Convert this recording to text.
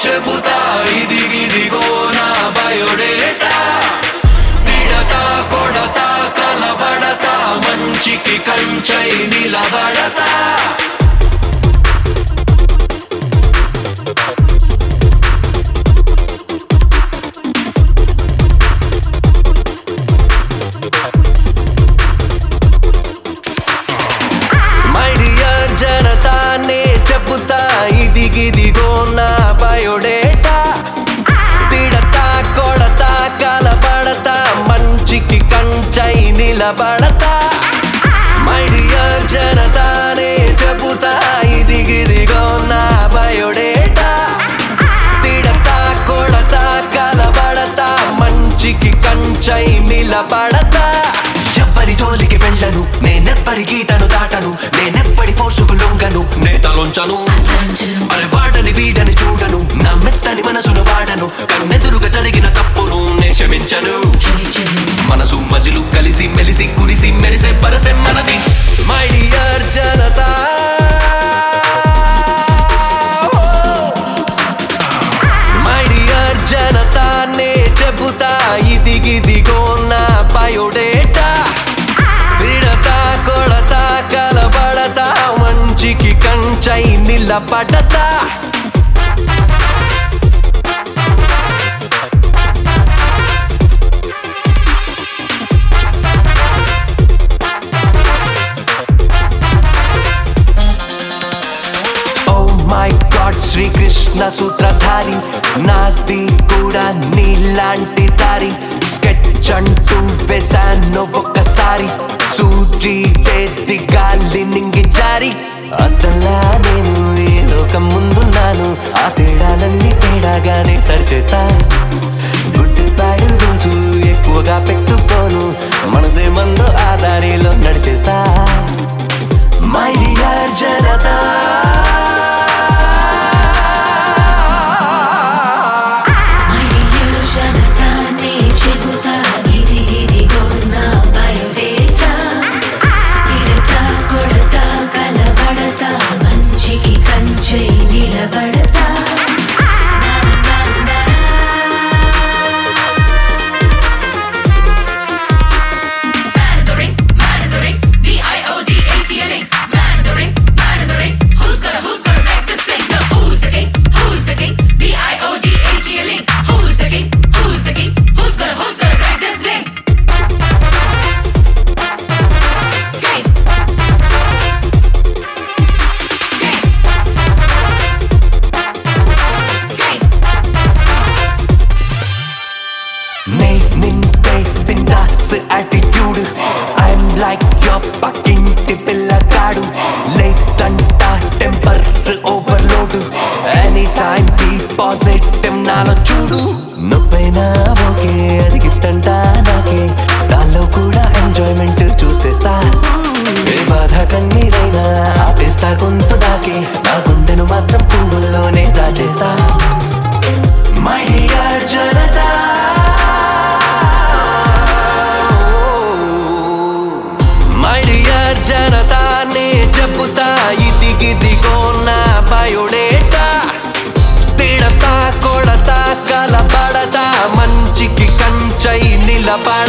చెబుతా ఇదిగిదిగో నా బయోడేటా తిడతా కొడతా కలబడతా మంచికి కంచై నిలబడతా మై డియర్ జనతానే చెబుతా ఇదిగిదిగో నా బయోడేటా తిడతా కొడతా కలబడతా మంచికి కంచై నిలబడతా మై డియర్ జనతానే చెబుతా ఇదిగిదిగో నా బయోడేటా తిడతా కొడతా కలబడతా మంచికి కంచై నిలబడతా ఎవ్వరి జోలికి వెళ్ళను నేనెవ్వరి గీతను దాటను నేనెవ్వడి ఫోర్సుకు లొంగను నేతలొంచను అరే వాడని వీడని చూడను నా మెత్తని మనసును వాడను కన్నెదురుగా జరిగిన తప్పును నే క్షమించను మనసు మజిలు కలిసి మెలిసి కురిసి మెరిసే పరసె మనది మై డియర్ జనతా మై డియర్ జనతానే చెబుతా ఇదిగిదిగో నా బయోడేటా తిడతా కొడతా కలబడతా మంచికి కంచై నిలబడతా ఓ మై గాడ్ శ్రీకృష్ణ సూత్రధారి నాది కూడా నీలాంటి దారి స్కెచ్ అంటూ వేశాను ఒక్కసారి సూర్యుడే గాలి నింగి జారి అతలా నేను ఈ లోకం ముందున్నాను ఆ తేడాలన్నీ తేడాగానే సరిచేస్తా గుడ్డిపాడు రోజు ఎక్కువగా పెట్టుకోను మనసే మందు ఆ దారిలో నడిచేస్తా మై డియర్ జనతా మడియడు జనతానే చెబుతా ఇది ఇదిగో నా బయోడేటా తిడతా కొడతా కలబడతా మంచికి కంచై నిలబడతా Mandarin, Mandarin, B-I-O-D-A-T-L-A. Mandarin, Mandarin. Who's gonna, who's gonna wreck this thing? No, who's the king? Who's the king? B-I-O-D-A-T-L-A. Who's the king? Who's the king? Who's gonna, who's gonna wreck this thing? King. King. King. నే నింటే బిందాస్ attitude I'm like your పక్కింటి పిల్లగాడు లేదంట temper overload any time be positive నాలో చూడు నొప్పైనా okay అది gift అంట నాకే దానిలో కూడా ఎంజాయ్మెంట్ చూసేస్తా ఏ బాధ కన్నీరైనా ఆపేస్తా గొంతు దాకే నా గుండెను మాత్రం పువ్వుల్లోనే దాచేస్తా మై డియర్ జనతా మై డియర్ జనతానే చెబుతా ఇదిగిదిగో నా బయోడేటా తిడతా కొడతా కలబడతా మంచికి కంచై నిలబడ